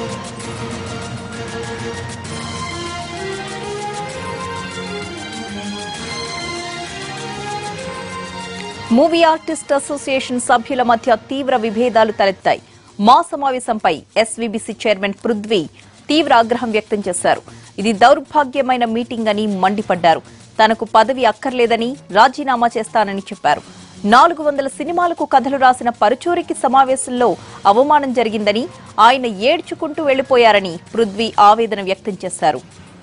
movie artist association సభ్యుల మధ్య తీవ్ర విభేదాలు తలెత్తాయి మా సమావేశంపై ఎస్వీబీసీ చైర్మన్ పృథ్వీ తీవ్ర ఆగ్రహం వ్యక్తం చేశారు ఇది దౌర్భాగ్యమైన మీటింగ్ అని మండిపడ్డారు తనకు పదవి అక్కర్లేదని రాజీనామా చేస్తానని చెప్పారు నాలుగు వందల సినిమాలకు కథలు రాసిన పరుచూరికి సమావేశంలో అవమానం జరిగిందని ఆయన ఏడ్చుకుంటూ వెళ్లిపోయారని పృథ్వీ ఆవేదన వ్యక్తం చేశారు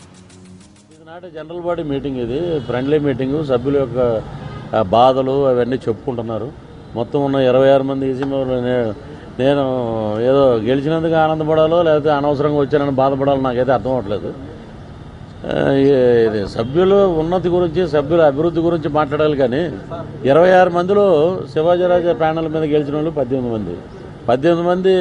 ఇది నాటి జనరల్ బాడీ మీటింగ్ ఇది ఫ్రెండ్లీ మీటింగ్ సభ్యుల యొక్క ఆ, బాధలు అవన్నీ చెప్పుకుంటున్నారు మొత్తం ఉన్న ఇరవై ఆరు మంది ఈసీ మెంబర్లు నే- నేను ఏదో గెలిచినందుకు ఆనందపడాలో లేకపోతే అనవసరంగా వచ్చానని బాధపడాలో నాకైతే అర్థం అవ్వట్లేదు ఆ, ఈ- ఇది సభ్యులు ఉన్నతి గురించి సభ్యుల అభివృద్ధి గురించి మాట్లాడాలి కానీ ఇరవై ఆరు మందిలో శివాజీరాజా ప్యానల్ మీద గెలిచిన వాళ్ళు పద్దెనిమిది మంది పద్దెనిమిది మంది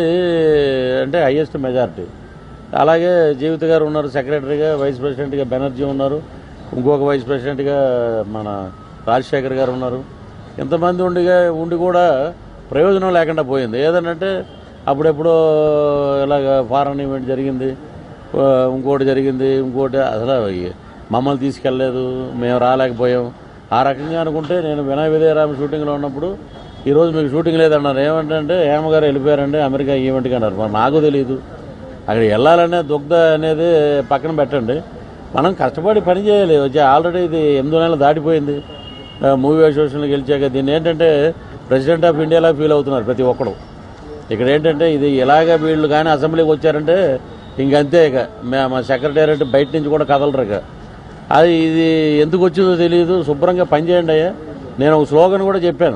అంటే హైయెస్ట్ మెజారిటీ అలాగే జీవిత గారు ఉన్నారు సెక్రటరీగా వైస్ ప్రెసిడెంట్గా బెనర్జీ ఉన్నారు ఇంకొక వైస్ ప్రెసిడెంట్గా మన రాజశేఖర్ గారు ఉన్నారు ఇంతమంది ఉండిగా ఉండి కూడా ప్రయోజనం లేకుండా పోయింది ఏదనంటే అప్పుడెప్పుడో ఇలాగ ఫారెన్ ఈవెంట్ జరిగింది ఆ, ఇంకోటి జరిగింది ఇంకోటి అసలు ఈ మమ్మల్ని తీసుకెళ్ళలేదు మేము రాలేకపోయాం ఆ రకంగా అనుకుంటే నేను వినయ విజయరామ షూటింగ్లో ఉన్నప్పుడు ఈరోజు మీకు షూటింగ్ లేదన్నారు ఏమంటే హేమ గారు వెళ్ళిపోయారండి అమెరికా ఈవెంట్కి అన్నారు మరి నాకు తెలియదు అక్కడ వెళ్ళాలనే దుగ్ధ అనేది పక్కన పెట్టండి మనం కష్టపడి పని చేయాలి వచ్చి ఆల్రెడీ ఇది ఎనిమిది నెలలు దాటిపోయింది ఆ, మూవీ అసోసియేషన్లో గెలిచాక దీన్ని ఏంటంటే ప్రెసిడెంట్ ఆఫ్ ఇండియాలా ఫీల్ అవుతున్నారు ప్రతి ఒక్కడు ఇక్కడ ఏంటంటే ఇది ఇలాగ వీళ్ళు కానీ అసెంబ్లీకి వచ్చారంటే ఇంకంతే ఇక మే- మా సెక్రటేరియట్ బయట నుంచి కూడా కదలరు ఇక అది ఇది ఎందుకు వచ్చిందో తెలియదు శుభ్రంగా పనిచేయండి అయ్యా నేను ఒక స్లోగన్ కూడా చెప్పాను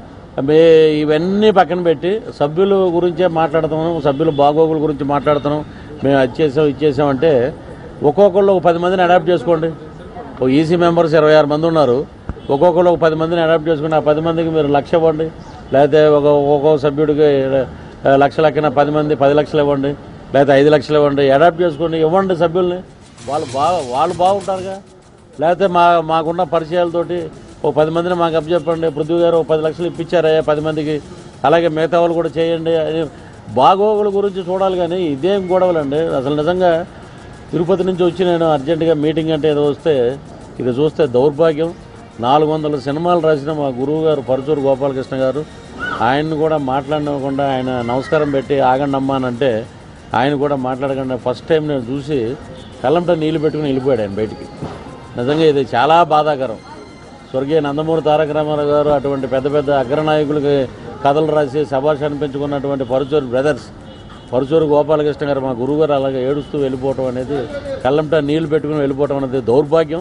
మే ఇవన్నీ పక్కన పెట్టి సభ్యుల గురించే మాట్లాడుతున్నాం సభ్యుల బాగోగుల గురించి మాట్లాడుతున్నాం మేము అది చేసాం ఇది చేసామంటే ఒక్కొక్కళ్ళు ఒక పది మందిని అడాప్ట్ చేసుకోండి ఒక ఈసీ మెంబర్స్ ఇరవై ఆరు మంది ఉన్నారు ఒక్కొక్కళ్ళు ఒక పది మందిని అడాప్ట్ చేసుకుని ఆ పది మందికి మీరు లక్ష ఇవ్వండి లేకపోతే ఒక ఒక్కొక్క సభ్యుడికి ఆ, లక్ష లెక్కన పది మంది పది లక్షలు ఇవ్వండి లేకపోతే ఐదు లక్షలు ఇవ్వండి అడాప్ట్ చేసుకొని ఇవ్వండి సభ్యుల్ని వాళ్ళు బాగా వాళ్ళు బాగుంటారుగా లేకపోతే మా మాకున్న పరిచయాలతోటి ఓ పది మందిని మాకు అప్పచెప్పండి పృథ్వీ గారు ఒక పది లక్షలు ఇప్పించారయ్యా పది మందికి అలాగే మిగతా వాళ్ళు కూడా చేయండి అది బాగోగుల గురించి చూడాలి కానీ ఇదేం గొడవలండి అసలు నిజంగా తిరుపతి నుంచి వచ్చి నేను అర్జెంటుగా మీటింగ్ అంటే ఏదో వస్తే ఇది చూస్తే దౌర్భాగ్యం నాలుగు వందల సినిమాలు రాసిన మా గురువు గారు పరచూరు గోపాలకృష్ణ గారు ఆయన్ని కూడా మాట్లాడనివ్వకుండా ఆయన నమస్కారం పెట్టి ఆగండి అమ్మా అని అంటే ఆయన కూడా మాట్లాడకుండా ఫస్ట్ టైం నేను చూసి కళ్ళంట నీళ్లు పెట్టుకుని వెళ్ళిపోయాడు ఆయన బయటికి నిజంగా ఇది చాలా బాధాకరం స్వర్గీయ నందమూరి తారక రామారావు గారు అటువంటి పెద్ద పెద్ద అగ్రనాయకులకి కథలు రాసి శభాష్ అనిపించుకున్నటువంటి పరుచూరు బ్రదర్స్ పరుచూరు గోపాలకృష్ణ గారు మా గురువు గారు అలాగే ఏడుస్తూ వెళ్ళిపోవటం అనేది కళ్ళంట నీళ్లు పెట్టుకుని వెళ్ళిపోవటం అనేది దౌర్భాగ్యం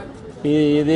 ఈ- ఇది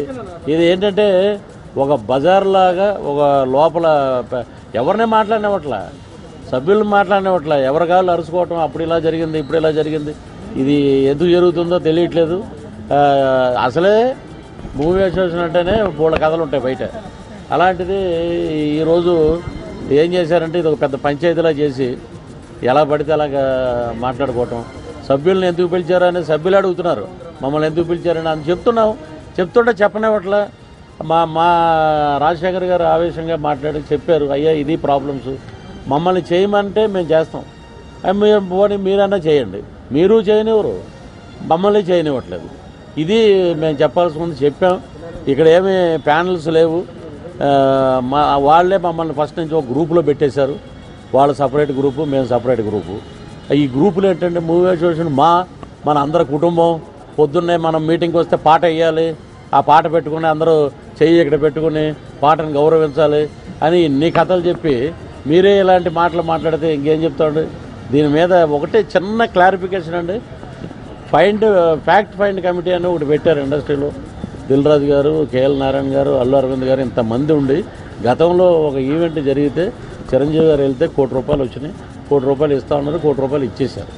ఇది ఏంటంటే ఒక బజార్ లాగా ఒక లోపల ప- ఎవరిని మాట్లాడినవట్లా సభ్యులను మాట్లాడినవట్లా ఎవరి కాళ్ళు అరుచుకోవటం అప్పుడు ఇలా జరిగింది ఇప్పుడు ఇలా జరిగింది ఇది ఎందుకు జరుగుతుందో తెలియట్లేదు ఆ, అసలే మూవీ అసోసియేషన్ అంటేనే పూల కథలు ఉంటాయి బయట అలాంటిది ఈరోజు ఏం చేశారంటే ఇది ఒక పెద్ద పంచాయతీలా చేసి ఎలా పడితే అలాగా మాట్లాడుకోవటం సభ్యుల్ని ఎందుకు పిలిచారు అని సభ్యులు అడుగుతున్నారు మమ్మల్ని ఎందుకు పిలిచారని అని చెప్తున్నాం చెప్తుంటే చెప్పనివ్వట్లే మా మా రాజశేఖర్ గారు ఆవేశంగా మాట్లాడి చెప్పారు అయ్యా ఇది ప్రాబ్లమ్స్ మమ్మల్ని చేయమంటే మేము చేస్తాం అయ్య, మీరు పోనీ మీరన్నా చేయండి మీరు చేయనివ్వరు మమ్మల్ని చేయనివ్వట్లేదు ఇది మేము చెప్పాల్సి ఉంది చెప్పాం ఇక్కడ ఏమీ ప్యానల్స్ లేవు ఆ, మా వాళ్ళే మమ్మల్ని ఫస్ట్ నుంచి ఒక గ్రూపులో పెట్టేశారు వాళ్ళు సపరేట్ గ్రూపు మేము సపరేట్ గ్రూపు ఈ గ్రూపులు ఏంటంటే మూవీ అసోసియేషన్ మా మన అందరి కుటుంబం పొద్దున్నే మనం మీటింగ్కి వస్తే పాట వేయాలి ఆ పాట పెట్టుకుని అందరూ చెయ్యి ఇక్కడ పెట్టుకుని పాటను గౌరవించాలి అని ఇన్ని కథలు చెప్పి మీరే ఇలాంటి మాటలు మాట్లాడితే ఇంకేం చెప్తాడు దీని మీద ఒకటే చిన్న క్లారిఫికేషన్ అండి ఫైండ్ ఫ్యాక్ట్ ఫైండ్ కమిటీ అని ఒకటి పెట్టారు ఇండస్ట్రీలో దిల్ రాజు గారు కేఎల్ నారాయణ గారు అల్లు అరవింద్ గారు ఇంతమంది ఉండి గతంలో ఒక ఈవెంట్ జరిగితే చిరంజీవి గారు వెళ్తే కోటి రూపాయలు వచ్చినాయి కోటి రూపాయలు ఇస్తా ఉన్నారు కోటి రూపాయలు ఇచ్చేశారు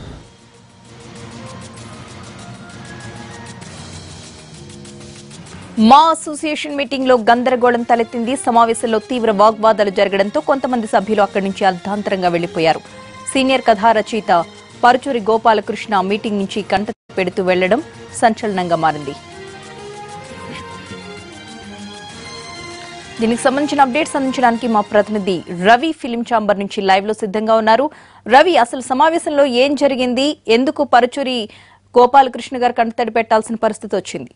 మా అసోసియేషన్ మీటింగ్ లో గందరగోళం తలెత్తింది సమావేశంలో తీవ్ర వాగ్వాదాలు జరగడంతో కొంతమంది సభ్యులు అక్కడి నుంచి అర్ధాంతరంగా వెళ్లిపోయారు సీనియర్ కథా రచయిత పరుచూరి గోపాలకృష్ణ మీటింగ్ నుంచి కంట పెడుతూ వెళ్లడం సంచలనంగా మారింది దీనికి సంబంధించిన అప్డేట్స్ అందించడానికి మా ప్రతినిధి రవి ఫిలిం ఛాంబర్ నుంచి లైవ్ లో సిద్ధంగా ఉన్నారు రవి అసలు సమావేశంలో ఏం జరిగింది ఎందుకు పరుచూరి గోపాలకృష్ణ గారు కంటతడి పెట్టాల్సిన పరిస్థితి వచ్చింది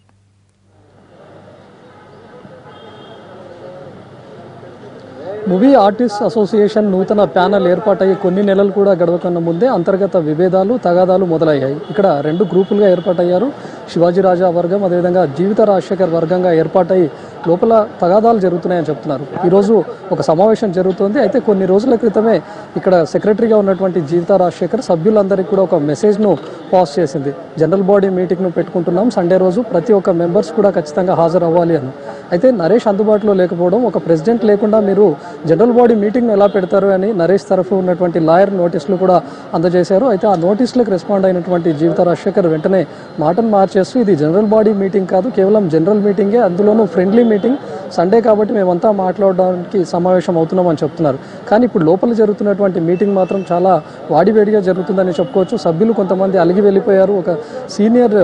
మూవీ ఆర్టిస్ట్ అసోసియేషన్ నూతన ప్యానెల్ ఏర్పాటయ్యి కొన్ని నెలలు కూడా గడవకన్నా ముందే అంతర్గత విభేదాలు తగాదాలు మొదలయ్యాయి ఇక్కడ రెండు గ్రూపులుగా ఏర్పాటయ్యారు శివాజీ రాజా వర్గం అదేవిధంగా జీవిత రాజశేఖర్ వర్గంగా ఏర్పాటై లోపల తగాదాలు జరుగుతున్నాయని చెప్తున్నారు ఈరోజు ఒక సమావేశం జరుగుతోంది అయితే కొన్ని రోజుల క్రితమే ఇక్కడ సెక్రటరీగా ఉన్నటువంటి జీవిత రాజశేఖర్ సభ్యులందరికీ కూడా ఒక మెసేజ్ను పాస్ చేసింది జనరల్ బాడీ మీటింగ్ను పెట్టుకుంటున్నాం సండే రోజు ప్రతి ఒక్క మెంబర్స్ కూడా ఖచ్చితంగా హాజరు అవ్వాలి అని అయితే నరేష్ అందుబాటులో లేకపోవడం ఒక ప్రెసిడెంట్ లేకుండా మీరు జనరల్ బాడీ మీటింగ్ ఎలా పెడతారు అని నరేష్ తరఫు ఉన్నటువంటి లాయర్ నోటీసులు కూడా అందజేశారు అయితే ఆ నోటీసులకు రెస్పాండ్ అయినటువంటి జీవిత రాజశేఖర్ వెంటనే మాటను మార్చేస్తూ ఇది జనరల్ బాడీ మీటింగ్ కాదు కేవలం జనరల్ మీటింగే అందులోనూ ఫ్రెండ్లీ మీటింగ్ సండే కాబట్టి మేమంతా మాట్లాడడానికి సమావేశం అవుతున్నామని చెప్తున్నారు కానీ ఇప్పుడు లోపల జరుగుతున్నటువంటి మీటింగ్ మాత్రం చాలా వాడివేడిగా జరుగుతుందని చెప్పుకోవచ్చు సభ్యులు కొంతమంది అలిగి వెళ్ళిపోయారు ఒక సీనియర్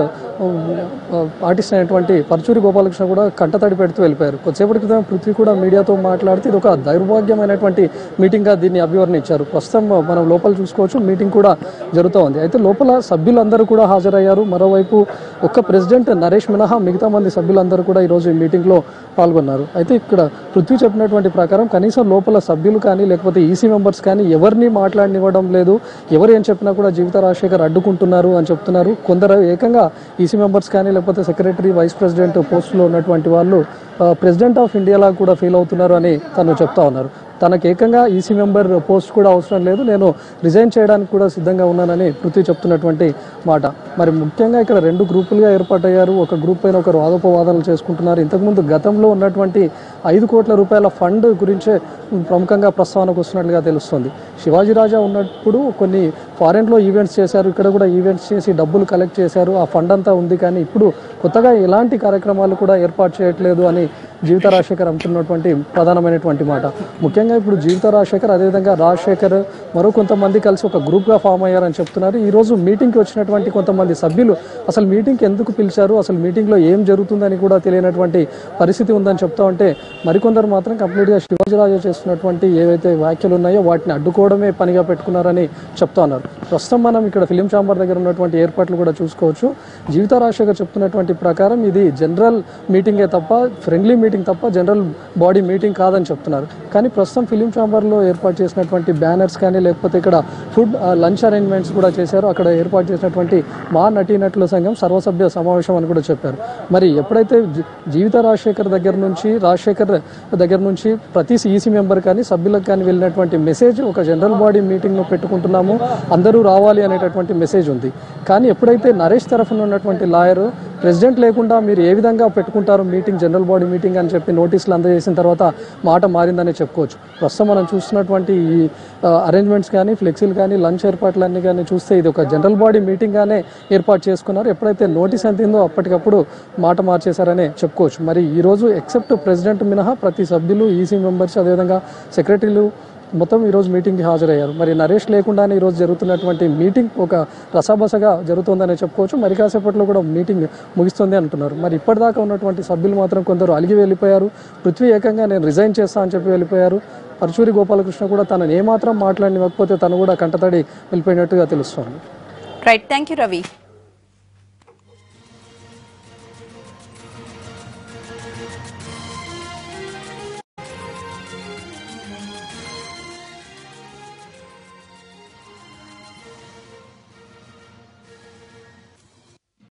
ఆర్టిస్ట్ అయినటువంటి పరచూరి గోపాలకృష్ణ కూడా కంటతడి పెడుతూ వెళ్ళిపోయారు కొద్దిసేపటి క్రితం పృథ్వీ కూడా మీడియాతో మాట్లాడితే ఇది ఒక దౌర్భాగ్యమైనటువంటి మీటింగ్గా దీన్ని అభివర్ణించారు ఇచ్చారు ప్రస్తుతం మనం లోపల చూసుకోవచ్చు మీటింగ్ కూడా జరుగుతూ ఉంది అయితే లోపల సభ్యులందరూ కూడా హాజరయ్యారు మరోవైపు ఒక్క ప్రెసిడెంట్ నరేష్ మినహా మిగతా మంది సభ్యులందరూ కూడా ఈరోజు ఈ మీటింగ్లో పాల్గొన్నారు అయితే ఇక్కడ పృథ్వీ చెప్పినటువంటి ప్రకారం కనీసం లోపల సభ్యులు కానీ లేకపోతే ఈసీ మెంబర్స్ కానీ ఎవరిని మాట్లాడనివ్వడం లేదు ఎవరు ఏం చెప్పినా కూడా జీవిత రాజశేఖర్ అడ్డుకుంటున్నారు అని చెప్తున్నారు కొందరు ఏకంగా ఈసీ మెంబర్స్ కానీ లేకపోతే సెక్రటరీ వైస్ ప్రెసిడెంట్ పోస్టులో ఉన్నటువంటి వాళ్ళు ప్రెసిడెంట్ ఆఫ్ ఇండియాలా కూడా ఫీల్ అవుతున్నారు అని తను చెప్తా ఉన్నారు తనకు ఏకంగా ఈసీ మెంబర్ పోస్ట్ కూడా అవసరం లేదు నేను రిజైన్ చేయడానికి కూడా సిద్ధంగా ఉన్నానని పృథ్వీ చెప్తున్నటువంటి మాట మరి ముఖ్యంగా ఇక్కడ రెండు గ్రూపులుగా ఏర్పాటయ్యారు ఒక గ్రూప్ పైన ఒకరు వాదోపవాదనలు చేసుకుంటున్నారు ఇంతకుముందు గతంలో ఉన్నటువంటి ఐదు కోట్ల రూపాయల ఫండ్ గురించే ప్రముఖంగా ప్రస్తావనకు వస్తున్నట్లుగా తెలుస్తుంది శివాజీ రాజా ఉన్నప్పుడు కొన్ని ఫారెన్లో ఈవెంట్స్ చేశారు ఇక్కడ కూడా ఈవెంట్స్ చేసి డబ్బులు కలెక్ట్ చేశారు ఆ ఫండ్ అంతా ఉంది కానీ ఇప్పుడు కొత్తగా ఎలాంటి కార్యక్రమాలు కూడా ఏర్పాటు చేయట్లేదు అని జీవిత రాజశేఖర్ అంటున్నటువంటి ప్రధానమైనటువంటి మాట ముఖ్యంగా ఇప్పుడు జీవిత రాజశేఖర్ అదేవిధంగా రాజశేఖర్ మరో కొంతమంది కలిసి ఒక గ్రూప్గా ఫామ్ అయ్యారని చెప్తున్నారు ఈ రోజు మీటింగ్కి వచ్చినటువంటి కొంతమంది సభ్యులు అసలు మీటింగ్కి ఎందుకు పిలిచారు అసలు మీటింగ్లో ఏం జరుగుతుందని కూడా తెలియనటువంటి పరిస్థితి ఉందని చెప్తా ఉంటే మరికొందరు మాత్రం కంప్లీట్గా శివాజీరాజు చేస్తున్నటువంటి ఏవైతే వ్యాఖ్యలు ఉన్నాయో వాటిని అడ్డుకోవడమే పనిగా పెట్టుకున్నారని చెప్తా ఉన్నారు ప్రస్తుతం మనం ఇక్కడ ఫిలిం ఛాంబర్ దగ్గర ఉన్నటువంటి ఏర్పాట్లు కూడా చూసుకోవచ్చు జీవిత రాజశేఖర్ చెప్తున్నటువంటి ప్రకారం ఇది జనరల్ మీటింగే తప్ప ఫ్రెండ్లీ మీటింగ్ తప్ప జనరల్ బాడీ మీటింగ్ కాదని చెప్తున్నారు కానీ ప్రస్తుతం ఫిలిం ఛాంబర్లో ఏర్పాటు చేసినటువంటి బ్యానర్స్ కానీ లేకపోతే ఇక్కడ ఫుడ్ లంచ్ అరేంజ్మెంట్స్ కూడా చేశారు అక్కడ ఏర్పాటు చేసినటువంటి మా నటీనటుల సంఘం సర్వసభ్య సమావేశం అని కూడా చెప్పారు మరి ఎప్పుడైతే జీ- జీవిత రాజశేఖర్ దగ్గర నుంచి రాజశేఖర్ దగ్గర నుంచి ప్రతి ఈసీ మెంబర్ కానీ సభ్యులకు కానీ వెళ్ళినటువంటి మెసేజ్ ఒక జనరల్ బాడీ మీటింగ్ను పెట్టుకుంటున్నాము అందరూ రావాలి అనేటటువంటి మెసేజ్ ఉంది కానీ ఎప్పుడైతే నరేష్ తరఫున ఉన్నటువంటి లాయర్ ప్రెసిడెంట్ లేకుండా మీరు ఏ విధంగా పెట్టుకుంటారు మీటింగ్ జనరల్ బాడీ మీటింగ్ అని చెప్పి నోటీసులు అందజేసిన తర్వాత మాట మారిందని చెప్పుకోవచ్చు ప్రస్తుతం మనం చూస్తున్నటువంటి ఈ అరేంజ్మెంట్స్ కానీ ఫ్లెక్సీలు కానీ లంచ్ ఏర్పాట్లన్నీ కానీ చూస్తే ఇది ఒక జనరల్ బాడీ మీటింగ్గానే ఏర్పాటు చేసుకున్నారు ఎప్పుడైతే నోటీస్ అందిందో అప్పటికప్పుడు మాట మార్చేశారనే చెప్పుకోవచ్చు మరి ఈరోజు ఎక్సెప్ట్ ప్రెసిడెంట్ మినహా ప్రతి సభ్యులు ఈసీ మెంబర్స్ అదేవిధంగా సెక్రటరీలు మొత్తం ఈరోజు మీటింగ్కి హాజరయ్యారు మరి నరేష్ లేకుండానే ఈరోజు జరుగుతున్నటువంటి మీటింగ్ ఒక రసాబసగా జరుగుతుందని చెప్పుకోవచ్చు మరి కాసేపట్లో కూడా మీటింగ్ ముగిస్తుంది అంటున్నారు మరి ఇప్పటిదాకా ఉన్నటువంటి సభ్యులు మాత్రం కొందరు అలిగి వెళ్ళిపోయారు పృథ్వీ ఏకంగా నేను రిజైన్ చేస్తా అని చెప్పి వెళ్ళిపోయారు పరచూరి గోపాలకృష్ణ కూడా తనని ఏమాత్రం మాట్లాడినకపోతే తను కూడా కంటతడి వెళ్ళిపోయినట్టుగా తెలుస్తోంది రైట్ థ్యాంక్ యూ రవి